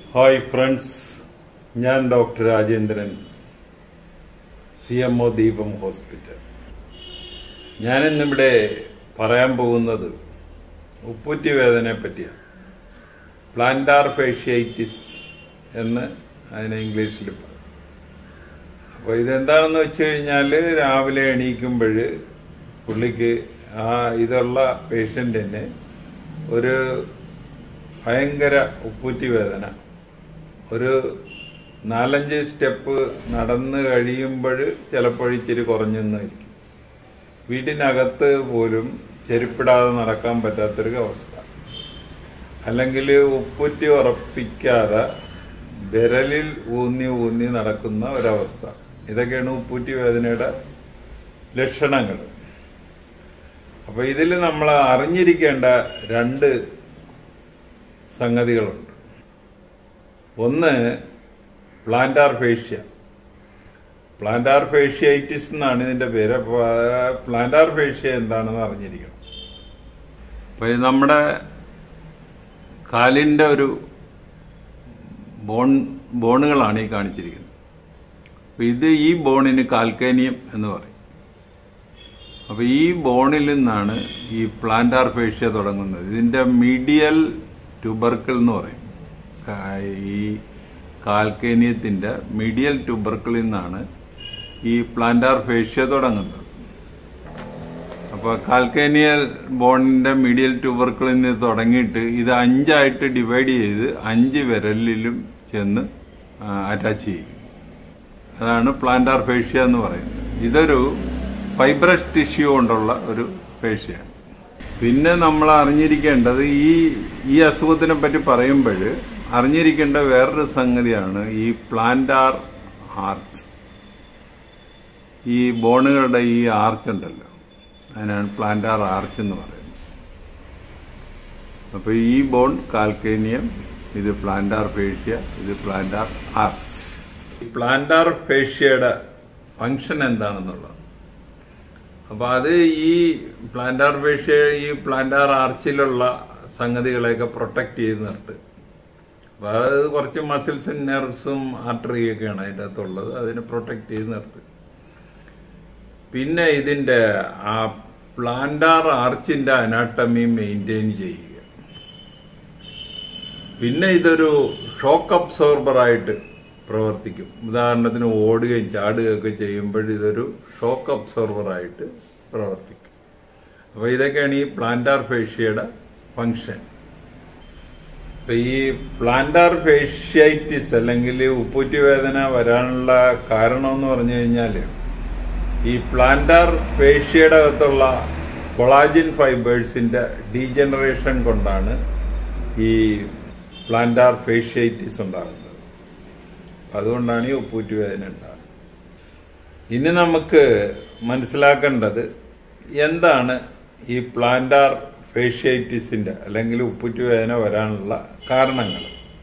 hi friends ഞാൻ doctor Rajendran C M O Deepam hospital ഞാനിന്നിവിടെ പറയാൻ പോകുന്നത് ഉപ്പൂറ്റി വേദനയെ പറ്റിയാണ് പ്ലാന്റാർ ഫേഷ്യേറ്റിസ് എന്ന് അതിനെ ഇംഗ്ലീഷിൽ പറയും അപ്പോൾ ഇതെന്താണെന്ന് വെച്ച് കഴിഞ്ഞാൽ രാവിലെ എണീക്കുമ്പോൾ പുള്ളിക്ക് ആ ഇതുള്ള പേഷ്യൻറ്റിന് ഒരു ഭയങ്കര ഉപ്പൂറ്റി വേദന ഒരു നാലഞ്ച് സ്റ്റെപ്പ് നടന്ന് കഴിയുമ്പോൾ ചിലപ്പോൾ ഇച്ചിരി കുറഞ്ഞെന്നായിരിക്കും വീട്ടിനകത്ത് പോലും ചെരുപ്പിടാതെ നടക്കാൻ പറ്റാത്തൊരു അവസ്ഥ അല്ലെങ്കിൽ ഉപ്പുറ്റി ഉറപ്പിക്കാതെ വിരലിൽ ഊന്നി ഊന്നി നടക്കുന്ന ഒരവസ്ഥ ഇതൊക്കെയാണ് ഉപ്പൂറ്റി വേദനയുടെ ലക്ഷണങ്ങൾ അപ്പൊ ഇതിൽ നമ്മൾ അറിഞ്ഞിരിക്കേണ്ട രണ്ട് സംഗതികളുണ്ട് ഒന്ന് പ്ലാന്റാർ ഫേഷ്യ പ്ലാന്റാർ ഫേഷ്യൈറ്റിസ് എന്നാണ് ഇതിന്റെ പേര് അപ്പൊ പ്ലാന്റാർ ഫേഷ്യ എന്താണെന്ന് അറിഞ്ഞിരിക്കണം അപ്പൊ ഇത് നമ്മുടെ കാലിന്റെ ഒരു ബോൺ ബോണുകളാണ് ഈ കാണിച്ചിരിക്കുന്നത് അപ്പൊ ഇത് ഈ ബോണിന് കാൽക്കേനിയം എന്ന് പറയും അപ്പൊ ഈ ബോണിൽ നിന്നാണ് ഈ പ്ലാന്റാർ ഫേഷ്യ തുടങ്ങുന്നത് ഇതിന്റെ മീഡിയൽ ട്യൂബർക്കിൾ എന്ന് പറയും കാ- ഈ കാൽക്കേനിയത്തിന്റെ മീഡിയൽ ട്യൂബർക്കിളിൽ നിന്നാണ് ഈ പ്ലാന്റാർ ഫേഷ്യ തുടങ്ങുന്നത് അപ്പൊ കാൽക്കേനിയൽ ബോണിന്റെ മീഡിയൽ ട്യൂബർക്കിളിൽ നിന്ന് തുടങ്ങിയിട്ട് ഇത് അഞ്ചായിട്ട് ഡിവൈഡ് ചെയ്ത് അഞ്ച് വിരലിലും ചെന്ന് അറ്റാച്ച് ചെയ്യും അതാണ് പ്ലാന്റാർ ഫേഷ്യ എന്ന് പറയുന്നത് ഇതൊരു ഫൈബ്രസ് ടിഷ്യൂ കൊണ്ടുള്ള ഒരു ഫേഷ്യയാണ് പിന്നെ നമ്മൾ അറിഞ്ഞിരിക്കേണ്ടത് ഈ ഈ അസുഖത്തിനെ പറ്റി പറയുമ്പോൾ അറിഞ്ഞിരിക്കേണ്ട വേറൊരു സംഗതിയാണ് ഈ പ്ലാന്റാർ ആർച്ച് ഈ ബോണുകളുടെ ഈ ആർച്ച് ഉണ്ടല്ലോ അതിനാണ് പ്ലാന്റാർ ആർച്ച് എന്ന് പറയുന്നത് അപ്പൊ ഈ ബോൺ കാൽക്കേനിയം ഇത് പ്ലാന്റാർ ഫേഷ്യ ഇത് പ്ലാന്റാർ ആർച്ച് ഈ പ്ലാന്റാർ ഫേഷ്യയുടെ ഫങ്ഷൻ എന്താണെന്നുള്ളത് അപ്പൊ അത് ഈ പ്ലാന്റാർ ഫേഷ്യ ഈ പ്ലാന്റാർ ആർച്ചിലുള്ള സംഗതികളെയൊക്കെ പ്രൊട്ടക്ട് ചെയ്ത് നിർത്തും അപ്പൊ അത് കുറച്ച് മസിൽസും നെർവ്സും ആർട്ടറിയൊക്കെയാണ് അതിൻ്റെ അകത്തുള്ളത് അതിനെ പ്രൊട്ടക്ട് ചെയ്ത് നിർത്തും പിന്നെ ഇതിന്റെ ആ പ്ലാന്റാർ ആർച്ചിന്റെ അനാട്ടമി മെയിൻറ്റെയിൻ ചെയ്യുക പിന്നെ ഇതൊരു ഷോക്ക് അബ്സോർബറായിട്ട് പ്രവർത്തിക്കും ഉദാഹരണത്തിന് ഓടുകയും ചാടുകയൊക്കെ ചെയ്യുമ്പോൾ ഇതൊരു ഷോക്ക് അബ്സോർബറായിട്ട് പ്രവർത്തിക്കും അപ്പൊ ഇതൊക്കെയാണ് ഈ പ്ലാന്റാർ ഫേഷ്യയുടെ ഫങ്ഷൻ അപ്പൊ ഈ പ്ലാന്റാർ ഫേഷ്യൈറ്റിസ് അല്ലെങ്കിൽ ഉപ്പൂറ്റി വേദന വരാനുള്ള കാരണം എന്ന് പറഞ്ഞു കഴിഞ്ഞാല് ഈ പ്ലാന്റാർ ഫേഷ്യയുടെ അകത്തുള്ള കൊളാജിൻ ഫൈബേഴ്സിന്റെ ഡീജനറേഷൻ കൊണ്ടാണ് ഈ പ്ലാന്റാർ ഫേഷ്യൈറ്റിസ് ഉണ്ടാകുന്നത് അതുകൊണ്ടാണ് ഈ ഉപ്പൂറ്റി വേദന ഉണ്ടാകുന്നത് ഇനി നമുക്ക് മനസ്സിലാക്കേണ്ടത് എന്താണ് ഈ പ്ലാന്റാർ ഫേഷ്യൈറ്റിസിന്റെ അല്ലെങ്കിൽ ഉപ്പുറ്റി വേദന വരാനുള്ള കാരണങ്ങൾ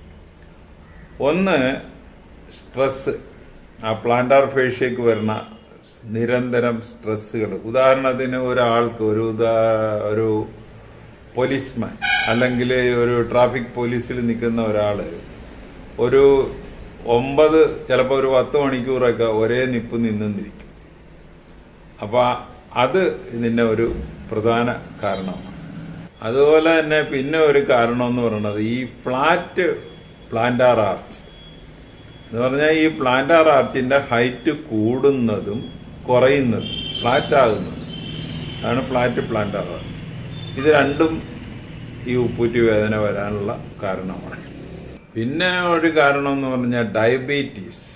ഒന്ന് സ്ട്രെസ് ആ പ്ലാന്റാർ ഫേഷ്യക്ക് വരുന്ന നിരന്തരം സ്ട്രെസ്സുകൾ ഉദാഹരണത്തിന് ഒരാൾക്ക് ഒരു ഉദാ- ഒരു പോലീസ്മാൻ അല്ലെങ്കിൽ ഒരു ട്രാഫിക് പോലീസിൽ നിൽക്കുന്ന ഒരാള് ഒരു ഒമ്പത് ചിലപ്പോൾ ഒരു പത്ത് മണിക്കൂറൊക്കെ ഒരേ നിപ്പ് നിന്നിരിക്കും അപ്പൊ അത് ഇതിന്റെ ഒരു പ്രധാന കാരണമാണ് അതുപോലെ തന്നെ പിന്നെ ഒരു കാരണം എന്ന് പറയുന്നത് ഈ ഫ്ലാറ്റ് പ്ലാന്റാർ ആർച്ച് എന്ന് പറഞ്ഞാൽ ഈ പ്ലാന്റാർ ആർച്ചിന്റെ ഹൈറ്റ് കൂടുന്നതും കുറയുന്നതും ഫ്ലാറ്റ് ആകുന്നതും അതാണ് ഫ്ലാറ്റ് പ്ലാന്റാർ ആർച്ച് ഇത് രണ്ടും ഈ ഉപ്പൂറ്റി വേദന വരാനുള്ള കാരണമാണ് പിന്നെ ഒരു കാരണം എന്ന് പറഞ്ഞാൽ ഡയബറ്റീസ്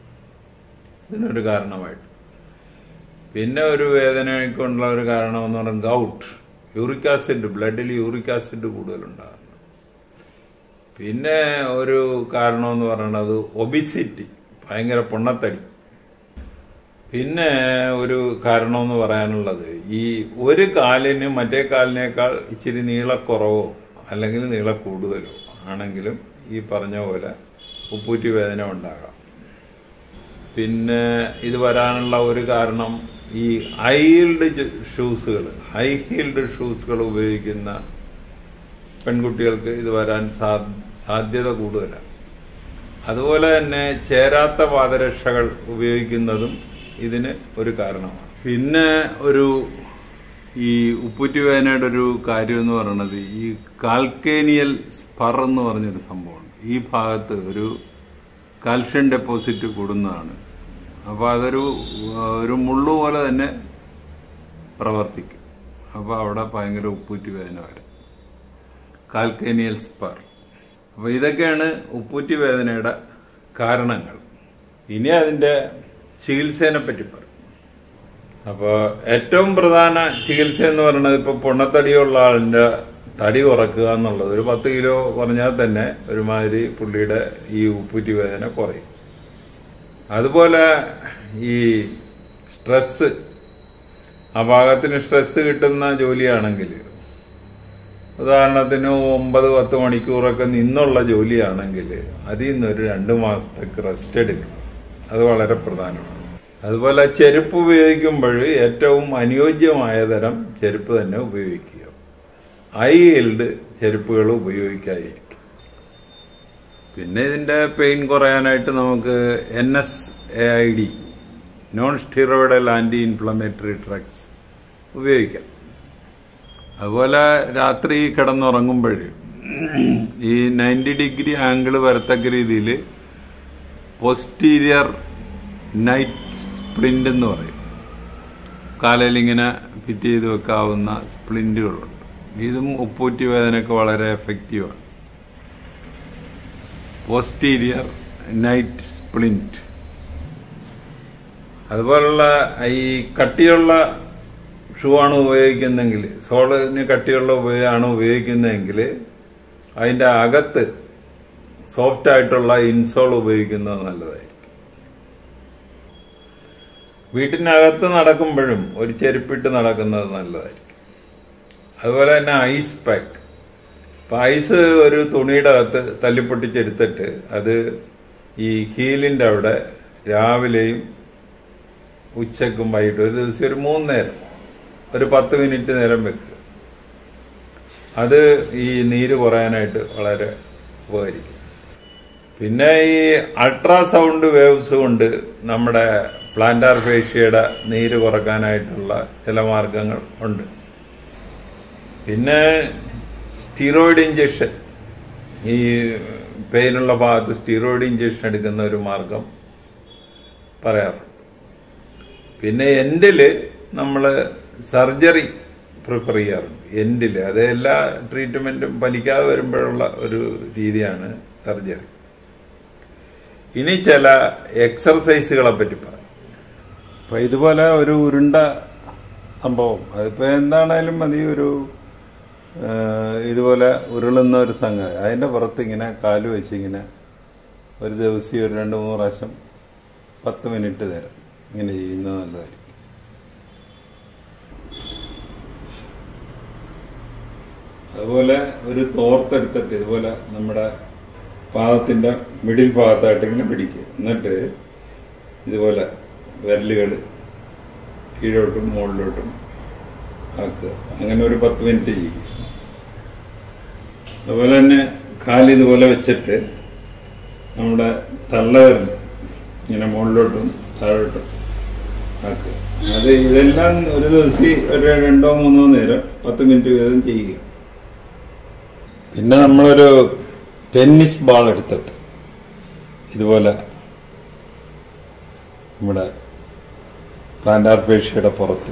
ഇതിനൊരു കാരണമായിട്ട് പിന്നെ ഒരു വേദനയ്ക്കുള്ള ഒരു കാരണം എന്ന് പറഞ്ഞാൽ ഗൗട്ട് യൂറിക് ആസിഡ് ബ്ലഡിൽ യൂറിക് ആസിഡ് കൂടുതലുണ്ടാകുന്നു പിന്നെ ഒരു കാരണം എന്ന് പറയുന്നത് ഒബിസിറ്റി ഭയങ്കര പൊണ്ണത്തടി പിന്നെ ഒരു കാരണം എന്ന് പറയാനുള്ളത് ഈ ഒരു കാലിന് മറ്റേ കാലിനേക്കാൾ ഇച്ചിരി നീളക്കുറവോ അല്ലെങ്കിൽ നീള കൂടുതലോ ആണെങ്കിലും ഈ പറഞ്ഞ പോലെ ഉപ്പൂറ്റി വേദന ഉണ്ടാകാം പിന്നെ ഇത് വരാനുള്ള ഒരു കാരണം ഈ ഹൈ ഹീൽഡ് ഷൂസുകൾ ഹൈ ഹീൽഡ് ഷൂസുകൾ ഉപയോഗിക്കുന്ന പെൺകുട്ടികൾക്ക് ഇത് വരാൻ സാ- സാധ്യത കൂടുതലാണ് അതുപോലെ തന്നെ ചേരാത്ത പാദരക്ഷകൾ ഉപയോഗിക്കുന്നതും ഇതിന് ഒരു കാരണമാണ് പിന്നെ ഒരു ഈ ഉപ്പൂറ്റി വേദനയുടെ ഒരു കാര്യം എന്ന് പറയുന്നത് ഈ കാൽക്കേനിയൽ സ്പർ എന്ന് പറഞ്ഞൊരു സംഭവമുണ്ട് ഈ ഭാഗത്ത് ഒരു കാൽഷ്യം ഡെപ്പോസിറ്റ് കൂടുന്നതാണ് അപ്പോൾ അതൊരു ഒരു മുള്ളു പോലെ തന്നെ പ്രവർത്തിക്കും അപ്പോൾ അവിടെ ഭയങ്കര ഉപ്പൂറ്റി വേദന വരും കാൽക്കേനിയൽ സ്പർ അപ്പോൾ ഇതൊക്കെയാണ് ഉപ്പൂറ്റി വേദനയുടെ കാരണങ്ങൾ ഇനി അതിന്റെ ചികിത്സേനെ പറ്റി പറയും അപ്പോൾ ഏറ്റവും പ്രധാന ചികിത്സ എന്ന് പറയുന്നത് ഇപ്പൊ പൊണ്ണത്തടിയുള്ള ആളിന്റെ തടി കുറക്കുക എന്നുള്ളത് ഒരു പത്ത് കിലോ കുറഞ്ഞാൽ തന്നെ ഒരുമാതിരി പുള്ളിയുടെ ഈ ഉപ്പൂറ്റി വേദന കുറയും അതുപോലെ ഈ സ്ട്രെസ് ആ ഭാഗത്തിന് സ്ട്രെസ് കിട്ടുന്ന ജോലിയാണെങ്കിൽ ഉദാഹരണത്തിന് ഒമ്പത് പത്ത് മണിക്കൂറൊക്കെ നിന്നുള്ള ജോലിയാണെങ്കിൽ അതിൽ നിന്നൊരു രണ്ട് മാസത്തേക്ക് റെസ്റ്റ് എടുക്കുക അത് വളരെ പ്രധാനമാണ് അതുപോലെ ചെരുപ്പ് ഉപയോഗിക്കുമ്പോൾ ഏറ്റവും അനുയോജ്യമായ തരം ചെരുപ്പ് തന്നെ ഉപയോഗിക്കുക ഹൈ ഹീൽഡ് ചെരുപ്പുകൾ ഉപയോഗിക്കാതിരിക്കും പിന്നെ ഇതിന്റെ പെയിൻ കുറയാനായിട്ട് നമുക്ക് N S A I D non steroidal anti inflammatory drugs ഉപയോഗിക്കാം അതുപോലെ രാത്രി കിടന്നുറങ്ങുമ്പോൾ ഈ നയൻറ്റി ഡിഗ്രി ആംഗിൾ വരത്തക്ക രീതിയിൽ പോസ്റ്റീരിയർ നൈറ്റ് സ്പ്ലിന്റ് എന്ന് പറയും കാലയിൽ ഇങ്ങനെ ഫിറ്റ് ചെയ്ത് വെക്കാവുന്ന സ്പ്ലിന്റുകളുണ്ട് ഇതും ഉപ്പൂറ്റി വേദനയ്ക്ക് വളരെ എഫക്റ്റീവാണ് പോസ്റ്റീരിയർ നൈറ്റ് സ്പ്ലിന്റ് അതുപോലുള്ള ഈ കട്ടിയുള്ള ഷൂ ആണ് ഉപയോഗിക്കുന്നെങ്കിൽ സോളിന് കട്ടിയുള്ള ആണ് ഉപയോഗിക്കുന്നതെങ്കിൽ അതിന്റെ അകത്ത് സോഫ്റ്റ് ആയിട്ടുള്ള ഇൻസോൾ ഉപയോഗിക്കുന്നത് നല്ലതായിരിക്കും വീട്ടിനകത്ത് നടക്കുമ്പോഴും ഒരു ചെരുപ്പിട്ട് നടക്കുന്നത് നല്ലതായിരിക്കും അതുപോലെ തന്നെ ഐസ് പാക്ക് ഇപ്പൊ ഐസ് ഒരു തുണിയുടെ അകത്ത് തല്ലിപ്പൊട്ടിച്ചെടുത്തിട്ട് അത് ഈ ഹീലിന്റെ അവിടെ രാവിലെയും ഉച്ചക്കും വൈകിട്ടും ഒരു ദിവസം ഒരു മൂന്ന് നേരം ഒരു പത്ത് മിനിറ്റ് നേരം വെക്കുക അത് ഈ നീര് കുറയാനായിട്ട് വളരെ ഉപകരിക്കും പിന്നെ ഈ അൾട്രാസൗണ്ട് വേവ്സ് കൊണ്ട് നമ്മുടെ പ്ലാന്റാർ ഫേഷ്യയുടെ നീര് കുറക്കാനായിട്ടുള്ള ചില മാർഗങ്ങൾ ഉണ്ട് പിന്നെ സ്റ്റീറോയിഡ് ഇഞ്ചക്ഷൻ ഈ പെയിനുള്ള ഭാഗത്ത് സ്റ്റീറോയിഡ് ഇഞ്ചക്ഷൻ എടുക്കുന്ന ഒരു മാർഗം പറയാറുണ്ട് പിന്നെ എൻഡില് നമ്മൾ സർജറി പ്രിഫർ ചെയ്യാറുണ്ട് എൻഡില് അത് എല്ലാ ട്രീറ്റ്മെന്റും ഫലിക്കാതെ വരുമ്പോഴുള്ള ഒരു രീതിയാണ് സർജറി ഇനി ചില എക്സർസൈസുകളെ പറ്റി പറയാം അപ്പൊ ഇതുപോലെ ഒരു ഉരുണ്ട സംഭവം അതിപ്പോ എന്താണേലും മതി ഒരു ഇതുപോലെ ഉരുളുന്ന ഒരു സംഗതി അതിന്റെ പുറത്ത് ഇങ്ങനെ കാല് വെച്ച് ഇങ്ങനെ ഒരു ദിവസം ഒരു രണ്ട് മൂന്ന് പ്രാവശ്യം പത്ത് മിനിറ്റ് നേരം ഇങ്ങനെ ചെയ്യുന്നത് നല്ലതായിരിക്കും അതുപോലെ ഒരു തോർത്തെടുത്തിട്ട് ഇതുപോലെ നമ്മുടെ പാദത്തിന്റെ മിഡിൽ ഭാഗത്തായിട്ട് ഇങ്ങനെ പിടിക്കുക എന്നിട്ട് ഇതുപോലെ വിരലുകൾ കീഴോട്ടും മുകളിലോട്ടും ആക്കുക അങ്ങനെ ഒരു പത്ത് മിനിറ്റ് ചെയ്യും അതുപോലെ തന്നെ കാല് ഇതുപോലെ വെച്ചിട്ട് നമ്മുടെ തള്ളവിരൽ ഇങ്ങനെ മുകളിലോട്ടും താഴോട്ടും ആക്കുക അത് ഇതെല്ലാം ഒരു ദിവസം ഒരു രണ്ടോ മൂന്നോ നേരം പത്ത് മിനിറ്റ് വീതം ചെയ്യുക പിന്നെ നമ്മളൊരു ടെന്നീസ് ബാൾ എടുത്തിട്ട് ഇതുപോലെ നമ്മുടെ പ്ലാന്റാർ പേഷ്യയുടെ പുറത്ത്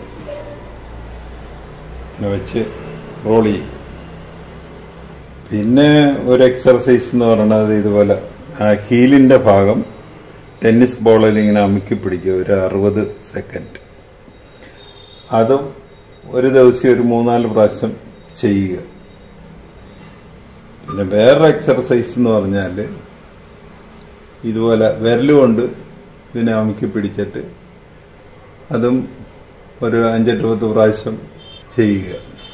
ഇങ്ങനെ വെച്ച് റോൾ ചെയ്യും പിന്നെ ഒരു എക്സർസൈസ് എന്ന് പറയുന്നത് ഇതുപോലെ ആ ഹീലിന്റെ ഭാഗം ടെന്നീസ് ബോളിൽ ഇങ്ങനെ അമുക്കി പിടിക്കുക ഒരു അറുപത് സെക്കൻഡ് അതും ഒരു ദിവസം ഒരു മൂന്നാല് പ്രാവശ്യം ചെയ്യുക പിന്നെ വേറൊരു എക്സർസൈസ് എന്ന് പറഞ്ഞാൽ ഇതുപോലെ വിരലുകൊണ്ട് ഇതിനെ അമുക്കി പിടിച്ചിട്ട് അതും ഒരു അഞ്ചെട്ട് പത്ത് പ്രാവശ്യം ചെയ്യുക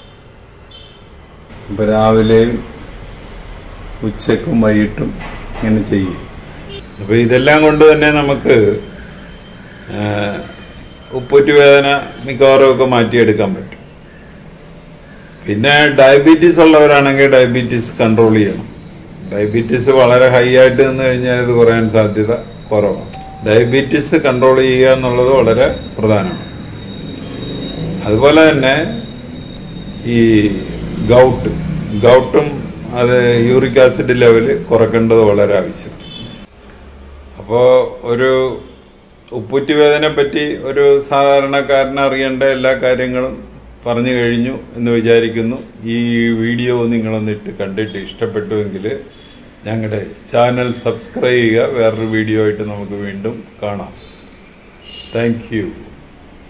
ഇപ്പൊ രാവിലെയും ഉച്ചക്കും വൈകിട്ടും ഇങ്ങനെ ചെയ്യും അപ്പൊ ഇതെല്ലാം കൊണ്ട് തന്നെ നമുക്ക് ഉപ്പൂറ്റി വേദന മിക്കവാറും ഒക്കെ മാറ്റിയെടുക്കാൻ പറ്റും പിന്നെ ഡയബറ്റീസ് ഉള്ളവരാണെങ്കിൽ ഡയബറ്റീസ് കൺട്രോൾ ചെയ്യണം ഡയബറ്റീസ് വളരെ ഹൈ ആയിട്ട് നിന്ന് കഴിഞ്ഞാൽ ഇത് കുറയാൻ സാധ്യത കുറവാണ് ഡയബറ്റീസ് കൺട്രോൾ ചെയ്യുക എന്നുള്ളത് വളരെ പ്രധാനമാണ് അതുപോലെ തന്നെ ഈ ഗൗട്ട് ഗൗട്ടും അത് യൂറിക് ആസിഡ് ലെവല് കുറക്കേണ്ടത് വളരെ ആവശ്യമാണ് അപ്പോൾ ഒരു ഉപ്പുറ്റി വേദനെ പറ്റി ഒരു സാധാരണക്കാരന് അറിയേണ്ട എല്ലാ കാര്യങ്ങളും പറഞ്ഞു കഴിഞ്ഞു എന്ന് വിചാരിക്കുന്നു ഈ വീഡിയോ നിങ്ങളൊന്നിട്ട് കണ്ടിട്ട് ഇഷ്ടപ്പെട്ടുവെങ്കിൽ ഞങ്ങളുടെ ചാനൽ സബ്സ്ക്രൈബ് ചെയ്യുക വേറൊരു വീഡിയോ ആയിട്ട് നമുക്ക് വീണ്ടും കാണാം താങ്ക് യു